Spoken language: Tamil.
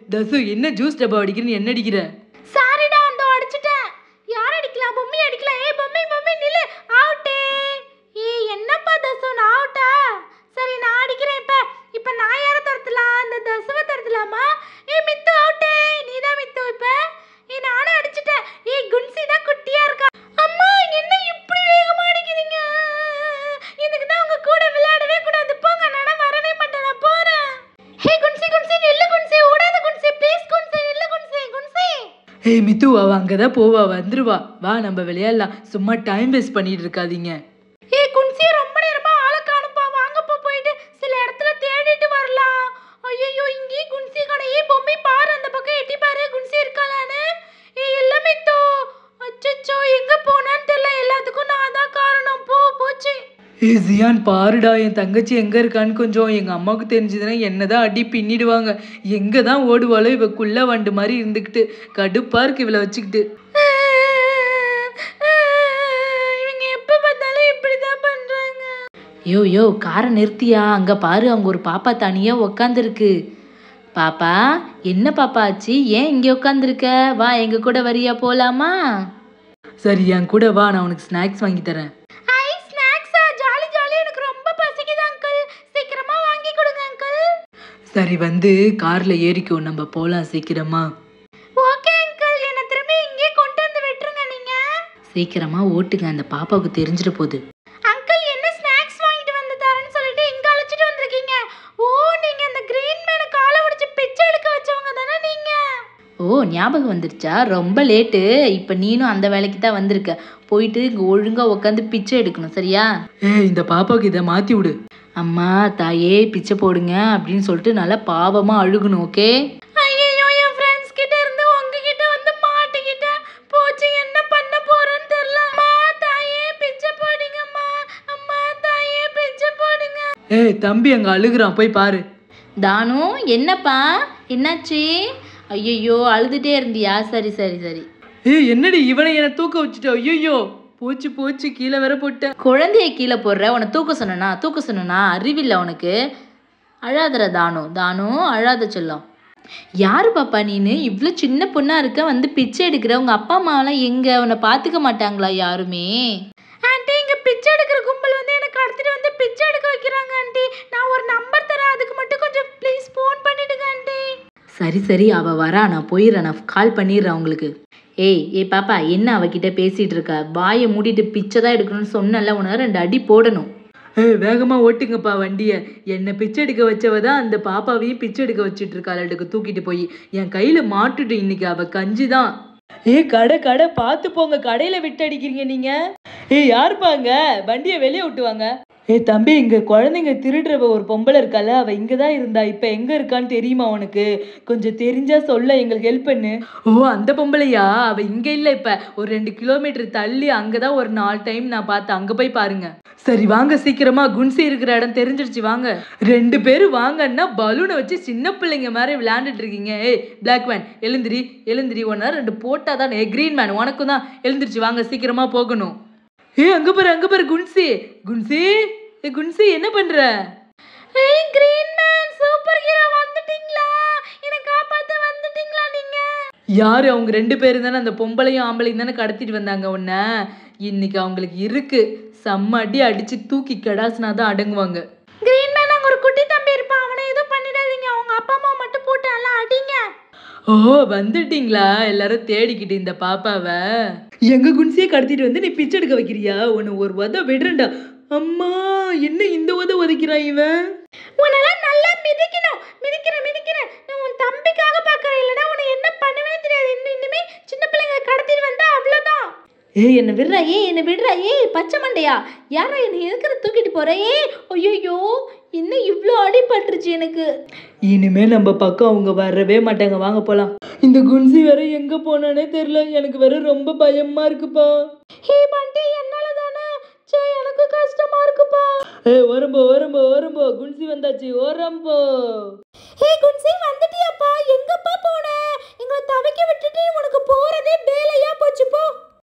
தசு என்ன ஜூஸ் டப்பா அடிக்கிறன்னு என்ன அடிக்கிற சாரிடா அந்த அடிச்சிட்டேன் யார் அடிக்கலாம் பொம்மி அடிக்கலாம் ஏய் பொம்மி பொம்மி நில்லு அவுட்டே ஏய் என்னப்பா தசு நான் அவுட்டா சரி நான் அடிக்கிறேன் இப்ப இப்ப நான் யாரை தரத்தலாம் அந்த தசுவை தரத்தலாமா ஏய் மித்து அவுட்டே நீதான் மித்து இப்ப ஏய் நானும் அடிச்சிட்டேன் ஏய் குன்சி தான் குட்டியா இருக்கா அம்மா என்ன இப்படி வேகமா அடிக்கிறீங்க இதுக்கு தான் உங்க கூட விளையாடவே கூடாது போங்க நான் வரவே மாட்டேன் நான் போறேன் ஹே குன்சி குன்சி நில்லு குன்சி ஓடாத குன்சி ப்ளீஸ் குன்சி நில்லு குன்சி குன்சி ஏய் மித்து அவ அங்கதான் போவா வந்துருவா வா நம்ம விளையாடலாம் சும்மா டைம் வேஸ்ட் பண்ணிட்டு இருக்காதீங்க ஏய் குன்சி ரொம்ப நேரமா ஆளை காணுப்பா வாங்கப்பா போயிட்டு சில இடத்துல தேடிட்டு வரலாம் ஐயோ இங்கே குன்சி கடை ஏய் பொம்மை பாரு அந்த பக்கம் எட்டி பாரு குன்சி இருக்காளான்னு ஏய் எல்லாமே தோ அச்சச்சோ எங்க போனான்னு தெரியல எல்லாத்துக்கும் நான் தான் காரணம் போ போச்சு ஏ ஜியான் பாருடா என் தங்கச்சி எங்க இருக்கான்னு கொஞ்சம் எங்க அம்மாவுக்கு தெரிஞ்சதுன்னா என்னதான் அடி பின்னிடுவாங்க எங்க தான் ஓடுவாளோ இவ குள்ள வண்டு மாதிரி இருந்துக்கிட்டு கடுப்பா இருக்கு இவளை வச்சுக்கிட்டு இவங்க எப்ப பார்த்தாலும் இப்படிதான் பண்றாங்க யோ யோ காரை நிறுத்தியா அங்க பாரு அங்க ஒரு பாப்பா தனியா உக்காந்துருக்கு பாப்பா என்ன பாப்பா ஆச்சு ஏன் இங்கே உட்காந்துருக்க வா எங்க கூட வரியா போலாமா சரி என் கூட வா நான் உனக்கு ஸ்நாக்ஸ் வாங்கி தரேன் ஐ ஸ்நாக்ஸா ஜாலி ஜாலி எனக்கு ரொம்ப பசிக்குது அங்கிள் சீக்கிரமா வாங்கி கொடுங்க அங்கிள் சரி வந்து கார்ல ஏறிக்கோ நம்ம போலாம் சீக்கிரமா ஓகே அங்கிள் என்ன திரும்பி இங்கே கொண்டு வந்து விட்டுருங்க நீங்க சீக்கிரமா ஓட்டுங்க அந்த பாப்பாவுக்கு தெரிஞ்சிட போகுது அங்கிள் என்ன ஸ்நாக்ஸ் வாங்கிட்டு வந்து தரேன்னு சொல்லிட்டு இங்க அழைச்சிட்டு வந்திருக்கீங்க ஓ நீங்க அந்த கிரீன் மேன காலை உடைச்சு பிச்சை எடுக்க வச்சவங்க தானே நீங்க ஓ ஞாபகம் வந்துருச்சா ரொம்ப லேட்டு இப்போ நீனும் அந்த வேலைக்கு தான் வந்திருக்க போயிட்டு இங்கே ஒழுங்காக உட்காந்து பிச்சை எடுக்கணும் சரியா ஏய் இந்த பாப்பாவுக்கு இதை மாத்தி விடு அம்மா தாயே பிச்சை போடுங்க அப்படின்னு சொல்லிட்டு நல்லா பாவமாக அழுகணும் ஓகே ஐயோ என் ஃப்ரெண்ட்ஸ் கிட்ட இருந்து உங்ககிட்ட வந்து மாட்டிக்கிட்டேன் போச்சு என்ன பண்ண போறேன்னு தெரியல அம்மா தாயே பிச்சை போடுங்கம்மா அம்மா தாயே பிச்சை போடுங்க ஏய் தம்பி அங்க அழுகுறான் போய் பாரு தானு என்னப்பா என்னாச்சு ஐயையோ அழுதுகிட்டே இருந்தியா சரி சரி சரி ஏய் என்னடி இவனை என்ன தூக்க வச்சுட்ட ஐயோ போச்சு போச்சு கீழே வேற போட்டேன் குழந்தைய கீழே போடுற உன்னை தூக்க சொன்னனா தூக்க சொன்னனா அறிவில்லை உனக்கு அழாதற தானு தானு அழாத செல்லம் யாரு பாப்பா நீனு இவ்வளோ சின்ன பொண்ணா இருக்க வந்து பிச்சை எடுக்கிற உங்க அப்பா அம்மாவெல்லாம் எங்க உன்னை பார்த்துக்க மாட்டாங்களா யாருமே ஆண்டி இங்க பிச்சை எடுக்கிற கும்பல் வந்து எனக்கு கடத்திட்டு வந்து பிச்சை எடுக்க வைக்கிறாங்க ஆண்டி நான் ஒரு நம்பர் தரேன் அதுக்கு மட்டும் கொஞ்சம் ப்ளீஸ் ஃபோன் பண்ணிடுங்க ஆண்டி சரி சரி அவ வரா நான் போயிடுறேன் நான் கால் பண்ணிடுறேன் அவங்களுக்கு ஏய் ஏய் பாப்பா என்ன அவகிட்ட பேசிட்டு இருக்க வாயை மூடிட்டு பிச்சை தான் எடுக்கணும்னு சொன்னல உனக்கு ரெண்டு அடி போடணும் ஏய் வேகமா ஓட்டுங்கப்பா வண்டிய என்னை பிச்சை எடுக்க வச்சவ தான் அந்த பாப்பாவையும் பிச்சை எடுக்க வச்சுட்டு இருக்காளுக்கு தூக்கிட்டு போய் என் கையில மாட்டுட்டு இன்னைக்கு அவ கஞ்சி தான் ஏய் கடை கடை பார்த்து போங்க கடையில விட்டு அடிக்கிறீங்க நீங்க ஏய் யாருப்பாங்க வண்டியை வெளியே விட்டுவாங்க ஏய் தம்பி இங்க குழந்தைங்க திருடுறவ ஒரு பொம்பளை இருக்கால அவ இங்க தான் இருந்தா இப்ப எங்க இருக்கான்னு தெரியுமா உனக்கு கொஞ்சம் தெரிஞ்சா சொல்ல எங்களுக்கு ஹெல்ப் பண்ணு ஓ அந்த பொம்பளையா அவ இங்க இல்ல இப்ப ஒரு ரெண்டு கிலோமீட்டர் தள்ளி அங்கதான் ஒரு நாலு டைம் நான் பார்த்தேன் அங்க போய் பாருங்க சரி வாங்க சீக்கிரமா குன்சி இருக்கிற இடம் தெரிஞ்சிருச்சு வாங்க ரெண்டு பேரும் வாங்கன்னா பலூனை வச்சு சின்ன பிள்ளைங்க மாதிரி விளையாண்டுட்டு இருக்கீங்க ஏய் பிளாக் மேன் எழுந்திரி எழுந்திரி ஒன்னா ரெண்டு போட்டா தானே கிரீன் மேன் உனக்கும் தான் எழுந்திருச்சு வாங்க சீக்கிரமா போகணும் ஏய் அங்க பாரு அங்க பாரு குன்சி குன்சி ஏ குன்சி என்ன பண்ற ஏய் கிரீன் மேன் சூப்பர் ஹீரோ வந்துட்டீங்களா என்ன காப்பாத்த வந்துட்டீங்களா நீங்க யாரு அவங்க ரெண்டு பேரும் தானே அந்த பொம்பளையும் ஆம்பளையும் தானே கடத்திட்டு வந்தாங்க உன்னை இன்னைக்கு அவங்களுக்கு இருக்கு செம்ம அடி அடிச்சு தூக்கி கெடாசினா தான் அடங்குவாங்க கிரீன் மேன் அங்க ஒரு குட்டி தம்பி இருப்பான் அவனை எதுவும் பண்ணிடாதீங்க அவங்க அப்பா அம்மா மட்டும் போட்டு எல்லாம் அடிங்க ஓ வந்துட்டீங்களா எல்லாரும் தேடிக்கிட்டு இந்த பாப்பாவை எங்க குன்சியை கடத்திட்டு வந்து நீ பிச்சை எடுக்க வைக்கிறியா உன்னை ஒரு உத விடுறேன்டா அம்மா என்ன இந்த உத உதைக்கிறா இவன் உன்னெல்லாம் நல்லா மிதிக்கணும் மிதிக்கிறேன் மிதிக்கிறேன் நான் உன் தம்பிக்காக பார்க்கறேன் இல்லைன்னா உன்னை என்ன பண்ணுவேன்னு தெரியாது இன்னும் இனிமே சின்ன பிள்ளைங்க கடத்திட்டு வந்தா அவ்வளோதான் ஏய் என்னை விடுறா ஏய் என்னை விடுறா ஏய் பச்சை மண்டையா யாரா என்னை எதுக்குற தூக்கிட்டு போற ஏய் ஐயோ இன்னும் இவ்வளோ அடிபட்டுருச்சு எனக்கு இனிமே நம்ம பக்கம் அவங்க வரவே மாட்டாங்க வாங்க போலாம் இந்த குன்சி வேற எங்க போனானே தெரியல எனக்கு வேற ரொம்ப பயமா இருக்குப்பா ஹே பண்டி என்னால தானே சே எனக்கு கஷ்டமா இருக்குப்பா ஏ வரும்போ வரும்போ வரும்போ குன்சி வந்தாச்சு ஓரம்போ ஹே குன்சி வந்துட்டியாப்பா எங்கப்பா போன எங்களை தவிக்க விட்டுட்டு உனக்கு போறதே வேலையா போச்சு போ